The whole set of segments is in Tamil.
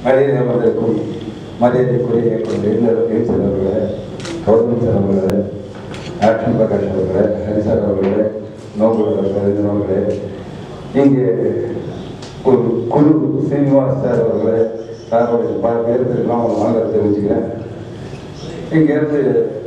மரியாதை வந்திருக்கும் மரியாதைக்குரிய இயக்குனர் எழுந்தர் எழுச்சர் அவர்களே கௌதம் சார் அவர்களே ஆக்ஷன் பிரகாஷ் அவர்களே ஹரிசார் அவர்களே நோபல் அவர்களே ரவீந்திரன் அவர்களே இங்கே ஒரு குழு சீனிவாஸ் சார் அவர்களே சாரோடைய பல பேர் இருக்கலாம் அவங்க வாங்க தெரிவிச்சுக்கிறேன் இங்கேருந்து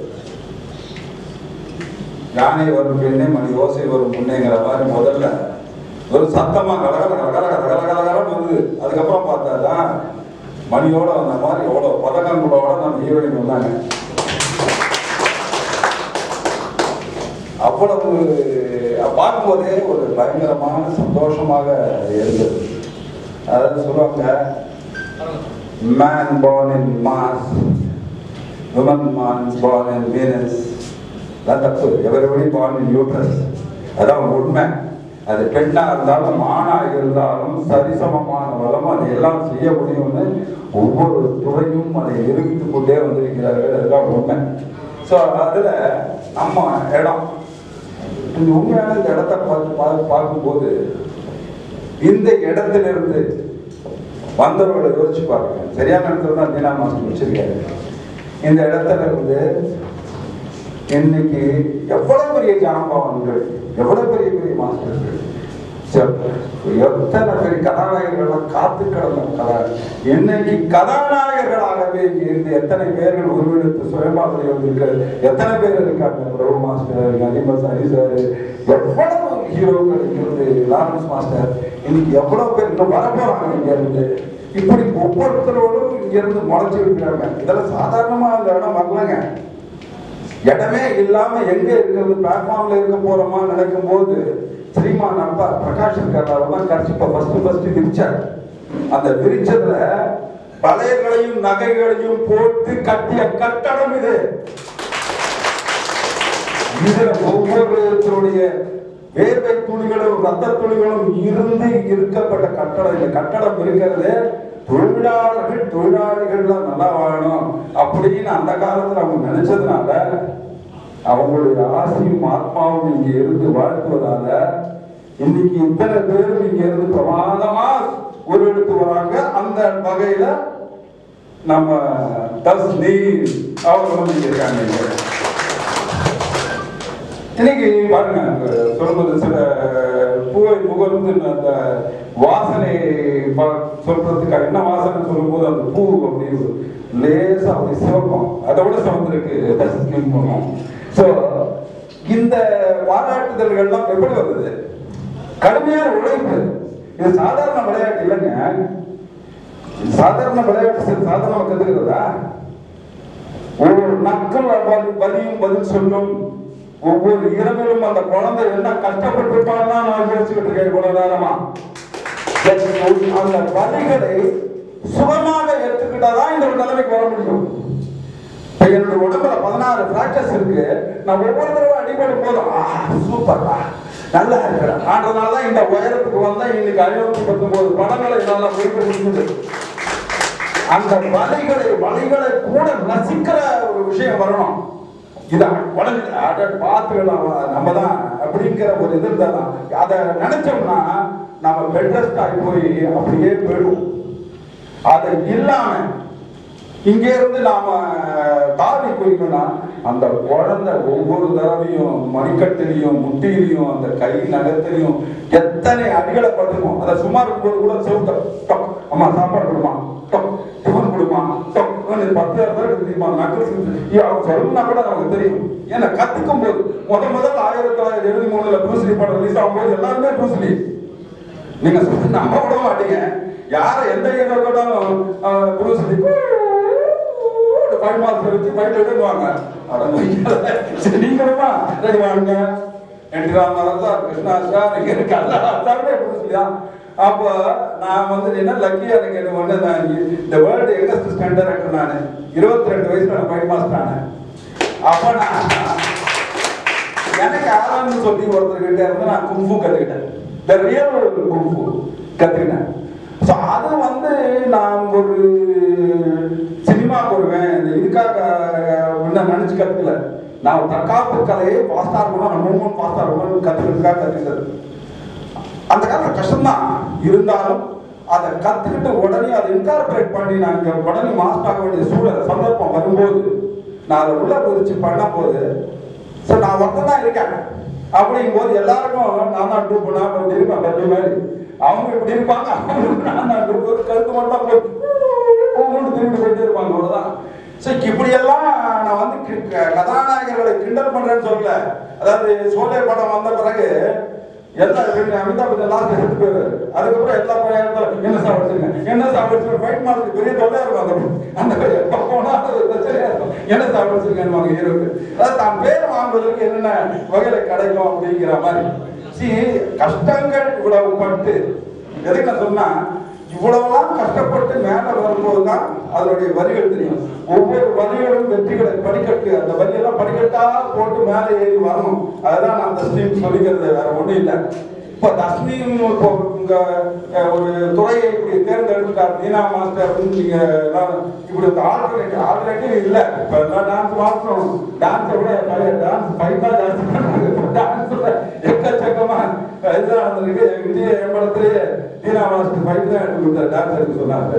யானை வரும் பின்னே மணி ஓசை வரும் முன்னேங்கிற மாதிரி முதல்ல ஒரு சத்தமா கலகல கலகல கலகல கலகலன்னு வந்து அதுக்கப்புறம் பார்த்தாதான் மணியோட வந்த மாதிரி எவ்வளோ பதக்கங்களோட நம்ம ஹீரோயின் வந்தாங்க அவ்வளவு பார்க்கும்போதே ஒரு பயங்கரமான சந்தோஷமாக இருந்தது அதாவது சொல்லுவாங்க man born in Mars women man born in Venus அதான் தப்பு எவரிபடி born in யூட்ரஸ் அதான் உண்மை அது பெண்ணா இருந்தாலும் ஆணா இருந்தாலும் சரிசமமான வளம் அதை எல்லாம் செய்ய முடியும்னு ஒவ்வொரு துறையும் அதை நிரூபித்துக் கொண்டே வந்திருக்கிறார்கள் அதுதான் உண்மை ஸோ அதுல நம்ம இடம் இந்த உண்மையான இந்த இடத்தை பார்த்து பார்த்து பார்க்கும்போது இந்த இடத்திலிருந்து வந்தவர்களை யோசிச்சு பாருங்க சரியான இடத்துல தான் தீனா மாஸ்டர் வச்சிருக்காரு இந்த இடத்துல இருந்து இன்னைக்கு எவ்வளவு பெரிய ஜாம்பவான்கள் எவ்வளவு பெரிய பெரிய மாஸ்டர்கள் சரி, எத்தனை பெரிய கதாநாயகர்கள்லாம் காத்து கிடந்த கதா இன்னைக்கு கதாநாயகர்களாகவே இங்க இருந்து எத்தனை பேர்கள் உருவெடுத்து சுயம்பாசனை வந்திருக்காரு எத்தனை பேர் இருக்காங்க பிரபு மாஸ்டர் கனிமஸ் ஹரி சார் எவ்வளவு ஹீரோக்கள் இருந்து லாரன்ஸ் மாஸ்டர் இன்னைக்கு எவ்வளவு பேர் இன்னும் வரப்போறாங்க இங்க இருந்து இப்படி ஒவ்வொருத்தரோடும் இங்க இருந்து முளைச்சு இருக்கிறாங்க இதெல்லாம் சாதாரணமா அந்த இடம் வரலங்க இடமே இல்லாம எங்க இருக்கிறது பிளாட்ஃபார்ம்ல இருக்க போறோமா நினைக்கும் போது ஸ்ரீமான் அப்பா பிரகாஷ் தான் கட்சிப்ப ஃபர்ஸ்ட் ஃபர்ஸ்ட் விரிச்சார் அந்த விரிச்சதுல பழையங்களையும் நகைகளையும் போட்டு கட்டிய கட்டடம் இது இதுல ஒவ்வொருத்தருடைய வேர்வை துளிகளும் ரத்த துளிகளும் இருந்து இருக்கப்பட்ட கட்டடம் இந்த கட்டடம் இருக்கிறது தொழிலாளர்கள் தொழிலாளிகள்லாம் நல்லா வாழணும் அப்படின்னு அந்த காலத்துல அவங்க நினைச்சதுனால அவங்களுடைய ஆசையும் ஆத்மாவும் இங்க இருந்து வாழ்த்துவதால இன்னைக்கு இத்தனை பேரும் இங்க இருந்து பிரமாதமா உருவெடுத்து வராங்க அந்த வகையில நம்ம தஸ்னீர் அவர்களும் இங்க இருக்காங்க இங்க. இன்னைக்கு பாருங்க அங்க சொல்றது சில பூவை முகர்ந்து அந்த வாசனை ப- சொல்றதுக்கு என்ன வாசனை சொல்லும்போது அந்த பூ அப்படி லேசா அப்படி சிவக்கும் அதை விட சிவந்திருக்கு தசிக்கும் போனோம் ஸோ இந்த பாராட்டுதல்கள்லாம் எப்படி வருது கடுமையான உழைப்பு இது சாதாரண விளையாட்டு இல்லைங்க இது சாதாரண விளையாட்டு சரி, சாதாரணமா கத்துக்கிறதா ஒவ்வொரு நக்கல் வலி- வலியும் பதில் சொல்லும் ஒவ்வொரு இரவிலும் அந்த குழந்தை என்ன கஷ்டப்பட்டிருப்பான்னு நான் யோசிச்சுட்டு இருக்கேன் இவ்வளவு நேரமா அந்த வலிகளை சுகமாக ஏற்றுக்கிட்டாதான் இந்த ஒரு நிலைமைக்கு வர முடியும் இப்ப என்னுடைய உடம்புல பதினாறு பிராக்சர்ஸ் இருக்கு நான் ஒவ்வொரு தடவை அடிபடும் போதும் ஆ சூப்பர்டா நல்லா இருக்கிறேன் ஆன்றதுனால தான் இந்த உயரத்துக்கு வந்தா இன்னைக்கு ஐநூத்தி பத்தொன்பது படங்களை என்னால முடிக்க முடியுது அந்த வலைகளை வலைகளை கூட நசிக்கிற ஒரு விஷயம் வரணும் இதை உடனே அதை பார்த்துக்கலாம் நம்ம தான் அப்படிங்கிற ஒரு இது இருந்தாதான் அதை நினைச்சோம்னா நம்ம பெட் ரெஸ்ட் ஆகி போய் அப்படியே போயிடுவோம் அது இல்லாம இங்க இருந்து நாம தாவி குதிக்கணும்னா அந்த குழந்தை ஒவ்வொரு தடவையும் மணிக்கட்டிலையும் முட்டிலையும் அந்த கை நகத்திலையும் எத்தனை அடிகளை பட்டுக்கும் அதை சும்மா இருக்கும்போது கூட செவுத்த டொக் அம்மா சாப்பாடு கொடுமா டொக் டிஃபன் கொடுமா டொக் ன்னு பத்து தடவை தெரியுமா நக்கல் செஞ்சு அவங்க சொல்லணும்னா கூட நமக்கு தெரியும் ஏன்னா கத்துக்கும் போது முத முதல்ல ஆயிரத்தி தொள்ளாயிரத்தி எழுபத்தி மூணுல ப்ரூஸ்லி படம் ரிலீஸ் ஆகும்போது எல்லாருமே ப்ரூஸ்லி நீங்க சொல்ல நம்ப விட மாட்டீங்க யார எந்த ஹீரோ கேட்டாலும் ப்ரூஸ்லி ஃபைவ் மார்க்ஸ் வச்சு ஃபைட் எடுத்துவாங்க அட மொய்யால. சரி நீங்களுமா ரெடி வாங்க என் டி ராமராஜ் சார் கிருஷ்ணா சார் இங்க இருக்க எல்லா எல்லாருமே ப்ரூஸ்லி தான் அப்போ நான் வந்து என்ன லக்கியா எனக்கு என்ன ஒன்று நான் இந்த வேர்ல்டு யங்கஸ்ட் ஸ்டாண்டர்ட் ஆக்டர் நான் இருபத்தி ரெண்டு வயசுல நான் ஃபைவ் மாஸ்டர் ஆனேன் அப்போ நான் எனக்கு ஆரம்பி சொல்லி ஒருத்தர்கிட்ட இருந்து நான் குங்ஃபு கத்துக்கிட்டேன் த ரியல் குங்ஃபு கத்துக்கிட்டேன் ஸோ அது வந்து நான் ஒரு சினிமா போடுவேன் இந்த இதுக்காக என்ன நினைச்சு கத்துக்கல நான் ஒரு தற்காப்பு கலையை ஃபாஸ்டா இருக்கணும் மூமெண்ட் ஃபாஸ்டா இருக்கணும் கத்துக்கிறதுக்காக கத்துக்கிறது அந்த காலத்துல கஷ்டம்தான் இருந்தாலும் அதை கத்துக்கிட்டு உடனே அதை இன்கார்பரேட் பண்ணி நான் இங்க உடனே மாஸ்டர் ஆக வேண்டிய சூழல் சந்தர்ப்பம் வரும்போது நான் அதை உள்ள குதிச்சு பண்ணும்போது சரி நான் ஒருத்தன் தான் இருக்கேன் அப்படிங்கும் போது எல்லாருக்கும் நான் தான் டூப் நான் இப்படி இருப்பேன் பள்ளி மாதிரி அவங்க இப்படி இருப்பாங்க அவங்க நான் தான் டூப் ஒரு கருத்து மட்டும் போய் ஒவ்வொன்று திரும்பி போயிட்டே இருப்பாங்க அவ்வளவுதான் சரி இப்படியெல்லாம் நான் வந்து கி- க- கதாநாயகர்களை கிண்டல் பண்றேன்னு சொல்லல அதாவது சோலை படம் வந்த பிறகு எல்லா இப்ப அமிதாப் பச்சன் லாஸ்ட் செத்து போயிடுறாரு அதுக்கப்புறம் எல்லா படம் என்ன சாப்பிடுச்சுங்க என்ன சாப்பிடுச்சு ஃபைட் மார்க்கு பெரிய தொல்லையா இருக்கும் அந்த அந்த எப்ப போனாலும் அது பிரச்சனையா இருக்கும் என்ன சாப்பிடுச்சுங்க ஹீரோக்கு அதாவது தான் பேர் வாங்குவதற்கு என்னென்ன வகையில கிடைக்கும் அப்படிங்கிற மாதிரி சி கஷ்டங்கள் இவ்வளவு பட்டு எதுக்கு நான் சொன்னா இவ்வளவுலாம் கஷ்டப்பட்டு மேல வரும்போது தான் அதனுடைய வரிகள் தெரியும் ஒவ்வொரு வரிகளும் வெற்றிகளை படிக்கட்டு அந்த வரியெல்லாம் படிக்கட்டா போட்டு மேலே ஏறி வரணும் அதுதான் நான் தஸ்லீம் சொல்லிக்கிறது வேற ஒண்ணும் இல்லை இப்ப தஸ்லீம் இப்போ உங்க அஹ், ஒரு துறையை இப்படி தேர்ந்தெடுத்துட்டார் மீனா மாஸ்டர் அப்படின்னு நீங்க எல்லாரும் இப்படி இந்த ஆல்டர்னேட்டிவ் ஆல்டர்னேட்டிவ் இல்ல இப்ப எல்லாம் டான்ஸ் மாற்றணும் டான்ஸை விட டான்ஸ் ஃபைட்டா டான்ஸ் பண்ணாங்க டான்ஸ்ல எக்கச்சக்கமா இதுதான் நடந்திருக்கு இந்திய ஏம்பலத்திலேயே மீனா மாஸ்டர் ஃபைட் தான் எடுத்து கொடுத்தாரு டான்ஸ் எடுக்க சொன்னாரு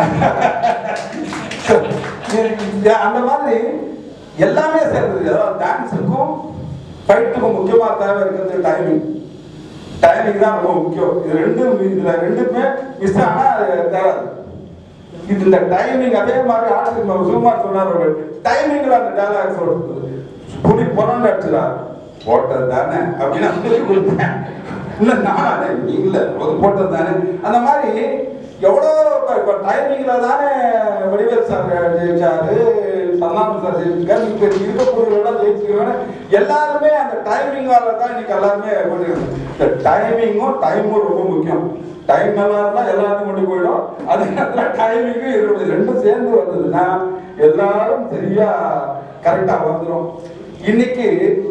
இது- அந்த மாதிரி எல்லாமே சேர்ந்தது அதாவது டான்ஸுக்கும் ஃபைட்டுக்கும் முக்கியமா தேவை இருக்கிறது டைமிங் டைமிங் தான் ரொம்ப முக்கியம் இது ரெண்டும் இதுல ரெண்டுமே மிஸ் ஆனா அது தேராது இது இந்த டைமிங் அதே மாதிரி ஆசிரியர் சுகுமார் சொன்னார் ஒரு டைமிங்ல அந்த டயலாக் சொல்றது புலி புறந்து அடிச்சுதா போட்டது தானே அப்படின்னு நான் சொல்லி கொடுத்தேன் இல்ல நான் அதை இல்ல அது போட்டது தானே அந்த மாதிரி எவ்வளோ இப்ப- இப்ப டைமிங்ல தானே வடிவேல் சார் ஜெயிச்சாரு சந்தானம் சார் ஜெயிச்சிருக்காரு இப்ப இருக்கக்கூடியவங்க ஜெயிச்சிருக்காங்க எல்லாருமே அந்த டைமிங்கால தான் இன்னைக்கு எல்லாருமே பண்ணிருக்காங்க இந்த டைமிங்கும் டைமும் ரொம்ப முக்கியம் டைம் நல்லா இருந்தா எல்லாத்தையும் கொண்டு போயிடும் அதே நேரத்தில் டைமிங்கும் இருக்கணும் ரெண்டும் சேர்ந்து வந்ததுன்னா எல்லாரும் சரியா கரெக்டா வந்துடும் இன்னைக்கு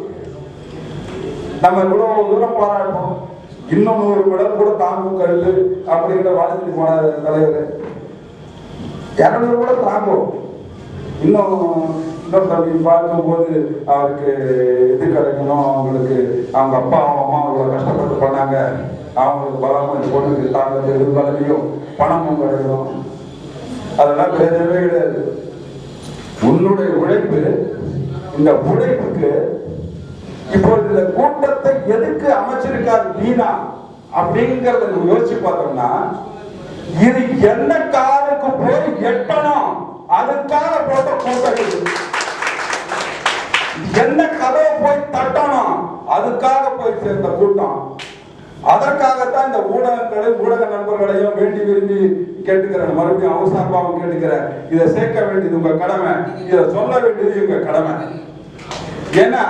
நம்ம இவ்வளவு தூரம் போராடுறோம் இன்னும் நூறு மெடல் கூட தாங்கும் கல்லு அப்படிங்கிற வாழ்த்துட்டு போன தலைவர் இரநூறு கூட தாங்கும் இன்னும் இன்னொரு தம்பி பார்க்கும்போது அவருக்கு இது கிடைக்கணும் அவங்களுக்கு அவங்க அப்பா அவங்க அம்மா அவ்வளோ கஷ்டப்பட்டு பண்ணாங்க அவங்களுக்கு பலமும் இந்த பொண்ணுக்கு தாங்கிறது இது பலமையும் பணமும் கிடைக்கணும் அதெல்லாம் கிடையவே கிடையாது உன்னுடைய உழைப்பு இந்த உழைப்புக்கு இப்பொழுது இந்த கூட்டத்தை எதுக்கு அமைச்சிருக்காரு வீணா அப்படிங்கறத நம்ம யோசிச்சு பார்த்தோம்னா இது என்ன காலுக்கு போய் எட்டணும் அதுக்காக போட்ட கூட்டம் இது. என்ன கதவை போய் தட்டணும் அதுக்காக போய் சேர்ந்த கூட்டம் அதற்காகத்தான் இந்த ஊடகங்களை ஊடக நண்பர்களையும் வேண்டி விரும்பி கேட்டுக்கிறேன் மறுபடியும் அவங்க சார்பாகவும் கேட்டுக்கிறேன் இதை சேர்க்க வேண்டியது உங்க கடமை இதை சொல்ல வேண்டியது உங்க கடமை ஏன்னா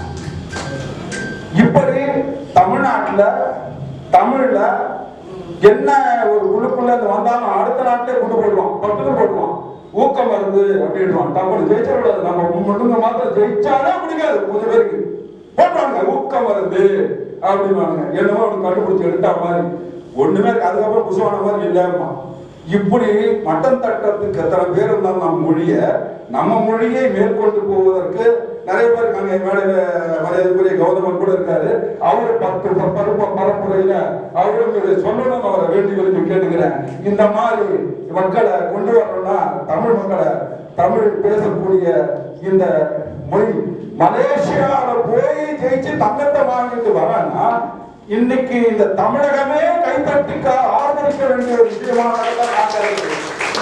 இப்படி தமிழ்நாட்டுல தமிழ்ல என்ன ஒரு உள்ளுக்குள்ள இருந்து வந்தாலும் அடுத்த நாட்டிலே கொண்டு போடுவான் பட்டுன்னு போடுவான் ஊக்கம் வருது அப்படின்வான் தப்பு ஜெயிச்ச விடாது நம்ம மட்டுங்க மாத்திரம் ஜெயிச்சாலே பிடிக்காது கொஞ்சம் பேருக்கு போடுவாங்க ஊக்கம் வருது அப்படின்வாங்க என்னமோ அவனுக்கு கண்டுபிடிச்சு எடுத்தா மாதிரி ஒண்ணுமே இருக்கு. அதுக்கப்புறம் புசுவான மாதிரி இல்லம்மா இப்படி மட்டம் தட்டத்துக்கு எத்தனை பேர் இருந்தாலும் நம்ம மொழிய நம்ம மொழியை மேற்கொண்டு போவதற்கு நிறைய பேர் அங்க மேடையில மரியாதைக்குரிய கௌதமன் கூட இருக்காரு அவரு பத்து ப- பருப்ப பரப்புரையில அவரும் இதை சொல்லணும் அவரை வேண்டி விரும்பி கேட்டுக்கிறேன் இந்த மாதிரி மக்களை கொண்டு வரணும்னா தமிழ் மக்களை தமிழ் பேசக்கூடிய இந்த மொழி மலேசியாவில போய் ஜெயிச்சு தங்கத்தை வாங்கிட்டு வரானா இன்னைக்கு இந்த தமிழகமே கைத்தட்டிக்க ஆதரிக்க வேண்டிய ஒரு விஷயமாக நான் கருதுகிறேன்.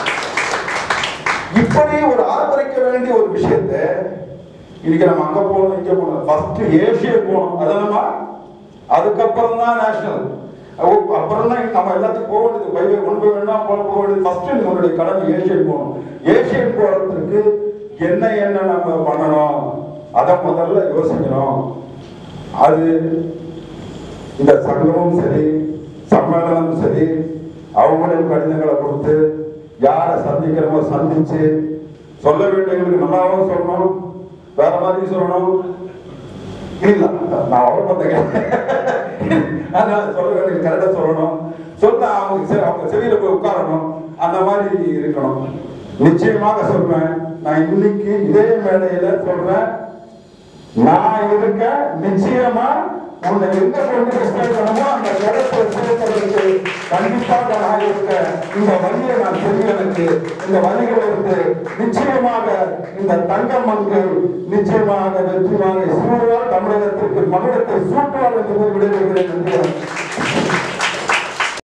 இப்படி ஒரு ஆதரிக்க வேண்டிய ஒரு விஷயத்தை இன்னைக்கு நம்ம அங்க போகணும் இங்க போகணும் ஃபர்ஸ்ட் ஏசியா போகணும் அதனமா அதுக்கப்புறம் தான் நேஷனல் அப்புறம் தான் நம்ம எல்லாத்துக்கும் போக வேண்டியது பை ஒன் பை ஒன்னா போக போக வேண்டியது ஃபர்ஸ்ட் நம்மளுடைய கடமை ஏசியன் போகணும் ஏசியன் போறதுக்கு என்ன என்ன நம்ம பண்ணணும் அதை முதல்ல யோசிக்கணும் அது இந்த சங்கமும் சரி சம்மேளனமும் சரி அவங்களும் கடிதங்களை கொடுத்து யாரை சந்திக்கிறோமோ சந்திச்சு சொல்ல வேண்டியவங்களுக்கு நல்லாவும் சொல்லணும் வேற மாதிரி சொல்லணும் இல்ல நான் அவ்வளவு பார்த்தேன் அதனால சொல்ல வேண்டிய கரெக்டா சொல்லணும் சொன்னா அவங்க செ- அவங்க செவியில போய் உட்காரணும் அந்த மாதிரி இருக்கணும் நிச்சயமாக சொல்றேன் நான் இன்னைக்கு இதே மேடையில சொல்றேன் நான் இருக்க நிச்சயமா உன்னை எங்க கொண்டு சேர்க்கணுமோ அந்த இடத்தை சேர்ப்பதற்கு கண்டிப்பாக நான் இருக்க இந்த வழியை நான் தெரியும் எனக்கு இந்த வழிகளிலிருந்து நிச்சயமாக இந்த தங்கம் மங்கு நிச்சயமாக வெற்றிமாக சூடுவார் தமிழகத்திற்கு மகுடத்தை சூட்டுவார் என்று கூறி விடைபெறுகிறேன் நன்றி